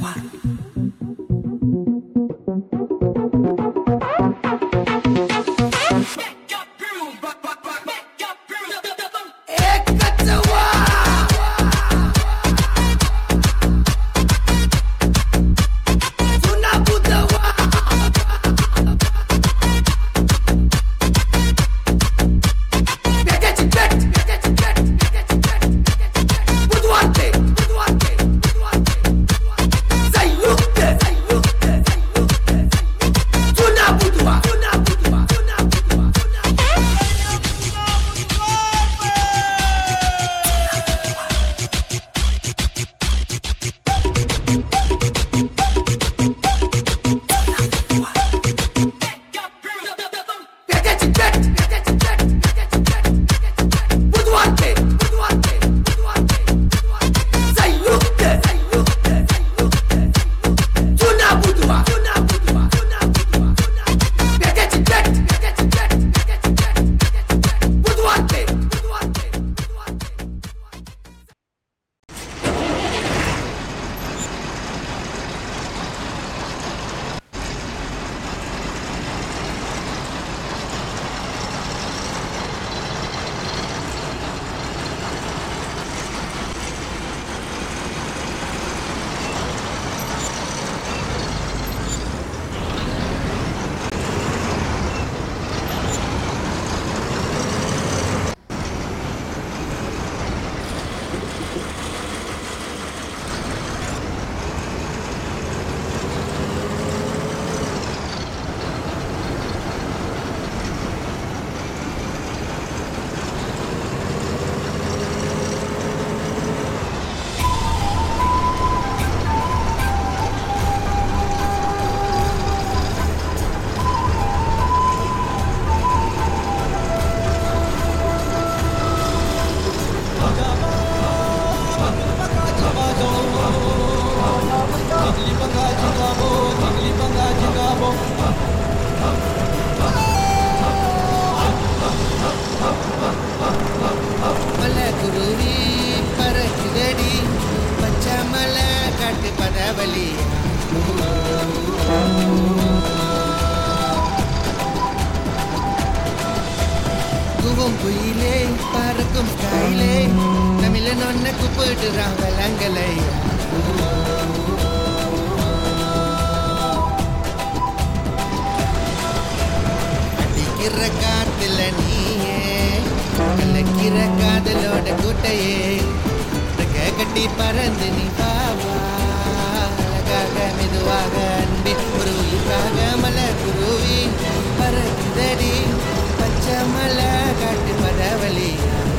மலை குருவி பறக்குதடி பச்சை மலை காட்டு பதவலி குவும் குயிலே பறக்கும் ஸ்கைலே தமிழன் ஒன்ன கூப்பிடுறான் விலங்கலை அடிக்கிற காத்துல நீயே கலக்கிற காதலோட கூட்டையே ரெக்க கட்டி பறந்து நீ பாவா அழகாக மெதுவாக அன்பே ஒரு உயிராக மலர் குருவி பறக்குதடி பச்சை மலை காட்டு பரவலி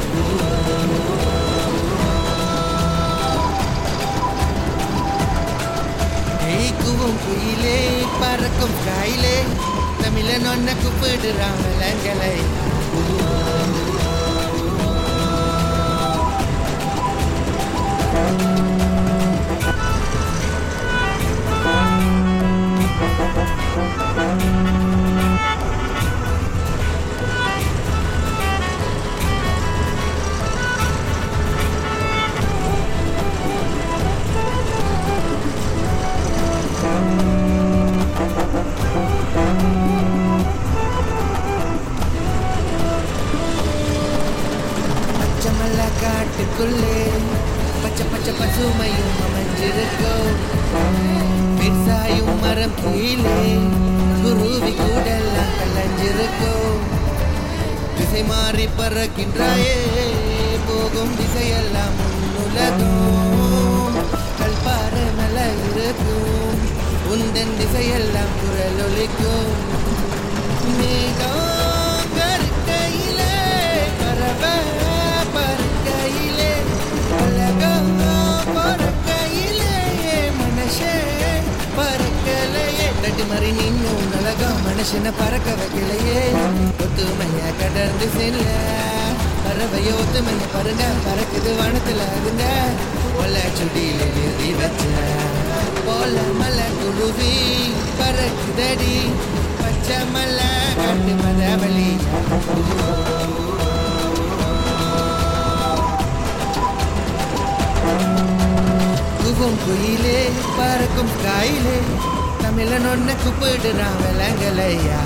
கூவும் குயிலே பறக்கும் காயிலே தமிழன் ஒன்ன கூப்பிடுறான் விலங்கலை பச்சை மலை காட்டுக்குள்ளே பச்சை பச்சை பசுமையும் அமைஞ்சிருக்கும் விவசாயும் மரம் கீழே குருவி கூடெல்லாம் கலைஞ்சிருக்கும் திசை மாறி பறக்கின்றாயே போகும் திசையெல்லாம் முன்னுலகும் கல்பார மல இருக்கும் உந்தன் திசையெல்லாம் குரல் ஒலிக்கும் மேகம் கருக்கையிலே பறவை பறக்கையிலே உலகம் பறக்கையிலே மனுஷே பறக்கலையே தட்டி மாறி நின்னும் உலகம் மனுஷனை பறக்க வைக்கலையே ஒத்துமைய கடந்து செல்ல பறவைய ஒத்துமைய பாருங்க பறக்குது வானத்துல அதுங்க ஒல்ல சுடியில எழுதி வச்ச போல மலை குருவி பறக்குதடி பச்சை மலை காட்டு மதவழி குவும் குயிலே பறக்கும் காயிலே தமிழன் ஒன்ன கூப்பிடுறான் விலங்கலையா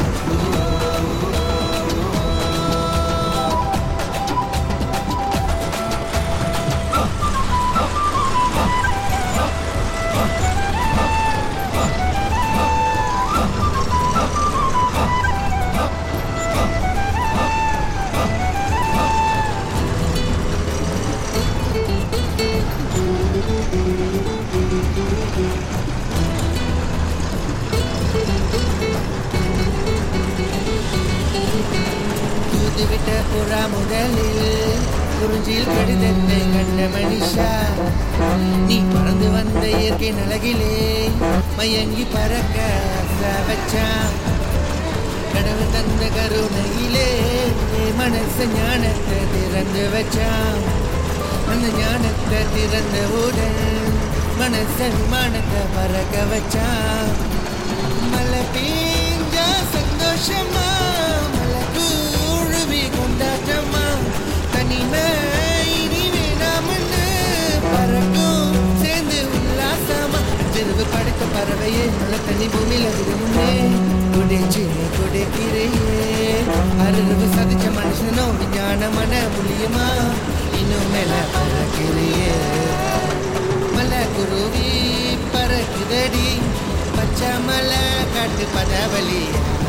தூதுவிட்ட புறா முதலில் குறிஞ்சியில் கடிதத்தை கண்ட மனிஷா நீ பறந்து வந்த இயற்கை நலகிலே மயங்கி பறக்க ஆசை வச்சான் கடவுள் தந்த கருணையிலே மனச ஞானத்தை திறந்து வச்சான் அந்த ஞானத்தை திறந்தவுடன் மனச விமானத்தை பறக்க வச்சான் மழை பெஞ்சா சந்தோஷமா மழை கூழுவி கொண்டாட்டமா தனிமை இனி வேணாமன்னு பறக்கும் சேர்ந்து உல்லாசமா தெருவு படைத்த பறவையே மழை தனி பூமியில விரும்புமே குடிச்சு நீ குடிக்கிறையே அருவு சதிச்ச மனுஷனோ விஞ்ஞான மன புளியமா இன்னும் மேல பறக்கிறையே மலை குருவி பறக்குதடி பச்சை மலை காட்டு பதவலி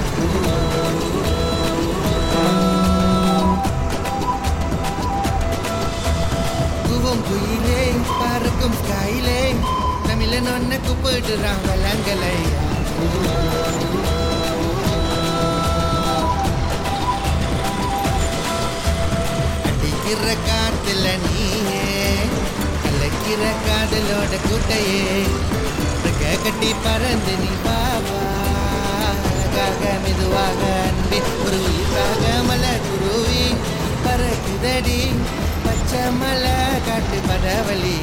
குவும் குயிலே பறக்கும் ஸ்கைலே தமிழன் ஒன்ன கூப்பிடுறான் வளங்கலையா அடிக்கிற காத்துல நீயே கலக்கிற காதலோட கூட்டையே ரெக்க கட்டி பறந்து நீ பாவா அழகாக மெதுவாக அன்பே ஒரு உயிராக மலர் குருவி பறக்குதடி பச்சை மலை காட்டு பரவலி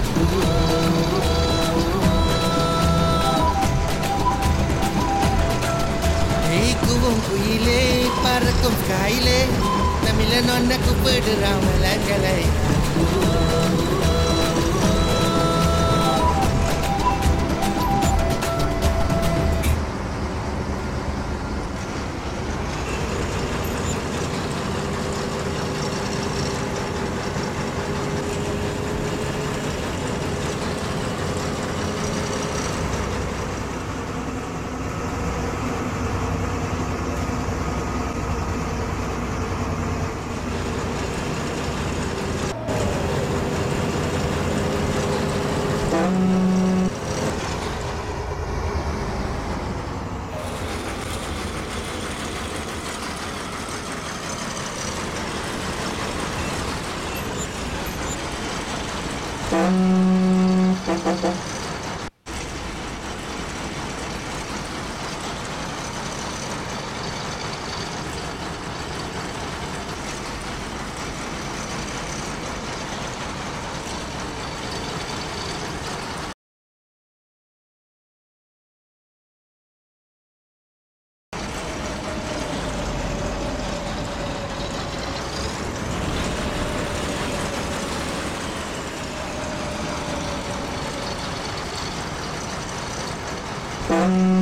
கூவும் குயிலே பறக்கும் காயிலே தமிழன் ஒன்ன கூப்பிடுறான் மலங்களை Thank